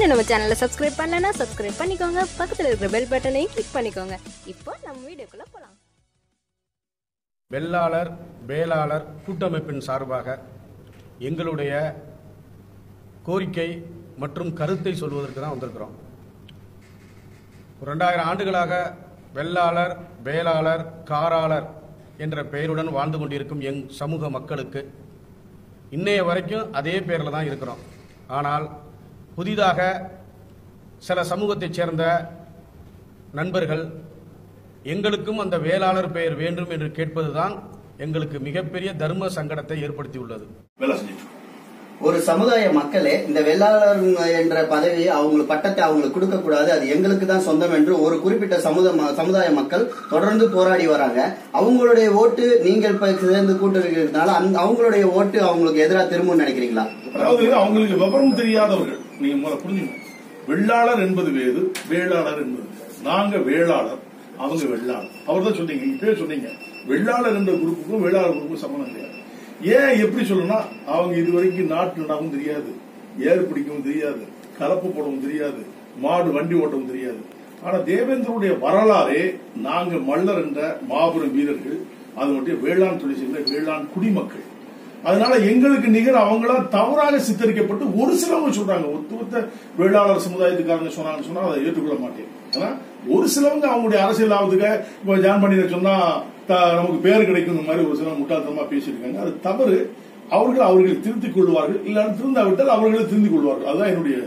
இன்னும் நம்ம சேனலை சப்ஸ்கிரைப் பண்ணலன்னா சப்ஸ்கிரைப் பண்ணிக்கோங்க பக்கத்தில் இருக்கிற பெல் பட்டனையும் கிளிக் பண்ணிக்கோங்க இப்போ நம்ம வீடியோக்குள்ள போகலாம் வெள்ளாளர் வேளாளர் கூட்டமைப்பின் சார்பாக எங்களுடைய கோரிக்கை மற்றும் கருத்தை சொல்வதற்கு தான் வந்திருக்கிறோம் ஒரு ரெண்டாயிரம் ஆண்டுகளாக வெள்ளாளர் வேளாளர் காராளர் என்ற பெயருடன் வாழ்ந்து கொண்டிருக்கும் எங் சமூக மக்களுக்கு இன்னைய வரைக்கும் அதே பேரில் தான் இருக்கிறோம் ஆனால் புதிதாக சில சமூகத்தைச் சேர்ந்த நண்பர்கள் எங்களுக்கும் அந்த வேளாளர் பெயர் வேண்டும் என்று கேட்பதுதான் எங்களுக்கு மிகப்பெரிய தர்ம சங்கடத்தை ஏற்படுத்தியுள்ளது வேலை செஞ்சுட்டு இருக்கோம். ஒரு சமுதாய மக்களே இந்த வெள்ளாளர் என்ற பதவியை அவங்களுக்கு பட்டத்தை அவங்களுக்கு கொடுக்க கூடாது அது எங்களுக்கு தான் சொந்தம் என்று ஒரு குறிப்பிட்ட சமுதாய சமுதாய மக்கள் தொடர்ந்து போராடி வராங்க அவங்களுடைய ஓட்டு நீங்கள் இப்ப சேர்ந்து கூட்டு இருக்கிறதுனால அந்த அவங்களுடைய ஓட்டு அவங்களுக்கு எதிராக திரும்பும்னு நினைக்கிறீங்களா அதாவது அவங்களுக்கு விவரம் தெரியாதவர்கள் நீங்க முதல்ல புரிஞ்சுக்கணும் வெள்ளாளர் என்பது வேறு வேளாளர் என்பது வேறு. நாங்க வேளாளர் அவங்க வெள்ளாளர் அவர் தான் சொன்னீங்க இப்பயே சொன்னீங்க வெள்ளாளர் என்ற குரூப்புக்கும் வேளாளர் குரூப்புக்கும் சம்பந்தம் கிடையாது ஏன் எப்படி சொல்லணும்னா அவங்க இதுவரைக்கும் நாட்டு நடவும் தெரியாது ஏறு பிடிக்கவும் தெரியாது கலப்பு போடவும் தெரியாது மாடு வண்டி ஓட்டவும் தெரியாது ஆனா தேவேந்திரனுடைய வரலாறே நாங்க மல்லர் என்ற மாபெரும் வீரர்கள் அது மட்டும் வேளாண் தொழில் செய்கிற வேளாண் குடிமக்கள் அதனால எங்களுக்கு நிகர் அவங்களா தவறாக சித்தரிக்கப்பட்டு ஒரு சிலவங்க சொல்றாங்க ஒத்துமொத்த வேளாளர் சமுதாயத்துக்காரங்க சொன்னாங்கன்னு சொன்னா அதை ஏற்றுக்கொள்ள மாட்டேன் ஆனா ஒரு சிலவங்க அவங்களுடைய அரசியல் ஆவதுக்கு இப்போ ஜான் பண்ணிட சொன்னா த- நமக்கு பேர் கிடைக்கும் இந்த மாதிரி ஒரு சிலர் முட்டாள்தனமா பேசியிருக்காங்க அது தவறு அவர்கள் அவர்களை திருத்திக் கொள்வார்கள் இல்லாமல் திருந்தாவிட்டால் அவர்களை திருந்திக் கொள்வார்கள் அதுதான் என்னுடைய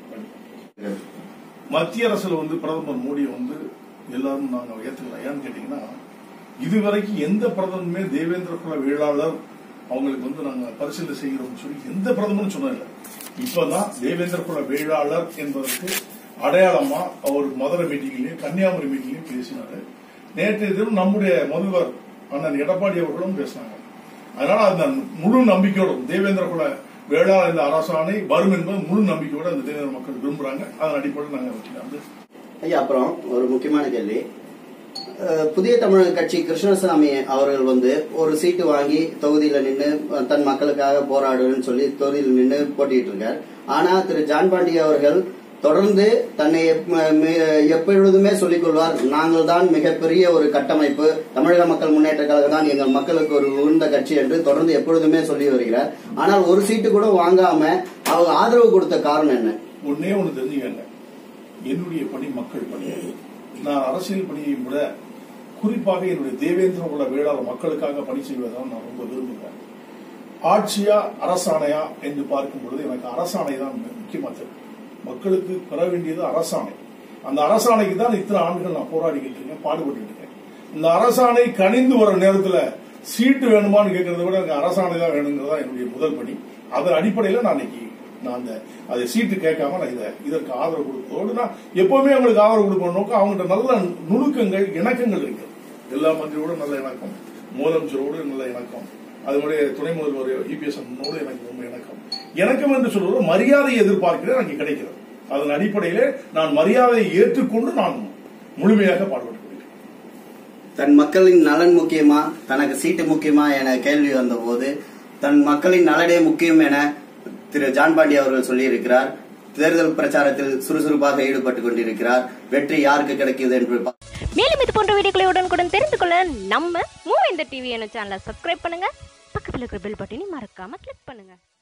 மத்திய அரசுல வந்து பிரதமர் மோடியை வந்து எல்லாரும் நாங்க ஏத்துக்கலாம் ஏன்னு கேட்டீங்கன்னா இதுவரைக்கும் எந்த பிரதமருமே தேவேந்திர குல வேளாளர் அவங்களுக்கு வந்து நாங்க பரிசீலனை செய்கிறோம்னு சொல்லி எந்த பிரதமரும் சொன்னதில்லை இப்பதான் தேவேந்திர குல வேளாளர் என்பதற்கு அடையாளமா அவர் மதுரை மீட்டிங்லயும் கன்னியாகுமரி மீட்டிங்லயும் பேசினாரு நேற்றைய தினம் நம்முடைய முதல்வர் அண்ணன் எடப்பாடி அவர்களும் பேசினாங்க அதனால அந்த முழு நம்பிக்கையோட தேவேந்திர குல வேளாளர் இந்த அரசாணை வரும் என்பது முழு நம்பிக்கையோட அந்த தேவேந்திர மக்கள் விரும்புறாங்க அதன் அடிப்படையில் நாங்க வந்து ஐயா அப்புறம் ஒரு முக்கியமான கேள்வி அஹ், புதிய தமிழக கட்சி கிருஷ்ணசாமி அவர்கள் வந்து ஒரு சீட்டு வாங்கி தொகுதியில நின்று தன் மக்களுக்காக போராடுன்னு சொல்லி தொகுதியில் நின்று போட்டிட்டு இருக்கார் ஆனா திரு ஜான் பாண்டி அவர்கள் தொடர்ந்து தன்னை எப்- மி- எப்பொழுதுமே சொல்லிக் கொள்வார் நாங்கள் தான் மிகப்பெரிய ஒரு கட்டமைப்பு தமிழக மக்கள் முன்னேற்ற கழகம் தான் எங்கள் மக்களுக்கு ஒரு உகந்த கட்சி என்று தொடர்ந்து எப்பொழுதுமே சொல்லி வருகிறார் ஆனால் ஒரு சீட்டு கூட வாங்காம அவங்க ஆதரவு கொடுத்த காரணம் என்ன ஒன்னே ஒண்ணு தெரிஞ்சுக்கங்க என்னுடைய பணி மக்கள் பணி நான் அரசியல் பணியை விட குறிப்பாக என்னுடைய தேவேந்திர குல வேளாளர் மக்களுக்காக பணி செய்வதான் நான் ரொம்ப விரும்புகிறேன் ஆட்சியா அரசாணையா என்று பார்க்கும் பொழுது எனக்கு அரசாணை தான் முக்கியமா தெரியும் மக்களுக்கு பெற வேண்டியது அரசாணை அந்த அரசாணைக்கு தான் இத்தனை ஆண்டுகள் நான் போராடிக்கிட்டு இருக்கேன் பாடுபட்டு இருக்கேன் இந்த அரசாணை கனிந்து வர நேரத்துல சீட்டு வேணுமான்னு கேட்கறத விட எனக்கு அரசாணை தான் வேணுங்கிறதா என்னுடைய முதல் பணி அதன் அடிப்படையில நான் இன்னைக்கு நான் அந்த அதை சீட்டு கேட்காம நான் இதை இதற்கு ஆதரவு கொடுப்பதோடு நான் எப்பவுமே அவங்களுக்கு ஆதரவு கொடுப்போம் நோக்கம் அவங்கள்ட்ட நல்ல நுணுக்கங்கள் இணக்கங்கள் இருக்கு எல்லா மந்திரியோட நல்ல இணக்கம் முதலமைச்சரோடு நல்ல இணக்கம் அதனுடைய துணை முதல்வர் இபிஎஸ் அண்ணனோடு எனக்கு ரொம்ப இணக்கம் இணக்கம் என்று சொல்வது மரியாதையை எதிர்பார்க்கிறேன் எனக்கு கிடைக்கிறது அதன் அடிப்படையிலே நான் மரியாதையை ஏற்றுக்கொண்டு நான் முழுமையாக பாடுபட்டு கொள்கிறேன் தன் மக்களின் நலன் முக்கியமா தனக்கு சீட்டு முக்கியமா என கேள்வி வந்தபோது தன் மக்களின் நலனே முக்கியம் என திரு ஜான் பாண்டி அவர்கள் சொல்லியிருக்கிறார் தேர்தல் பிரச்சாரத்தில் சுறுசுறுப்பாக ஈடுபட்டுக் கொண்டிருக்கிறார் வெற்றி யாருக்கு கிடைக்குது என்று பா- மேலும் இது போன்ற வீடியோக்களை உடனுக்குடன் தெரிந்து கொள்ள நம்ம மூவேந்தர் டிவி என்ன சேனலை சப்ஸ்கிரைப் பண்ணுங்க பக்கத்தில் இருக்கிற பெல் பட்டனையும் மறக்காம கிளிக் பண்ணுங்க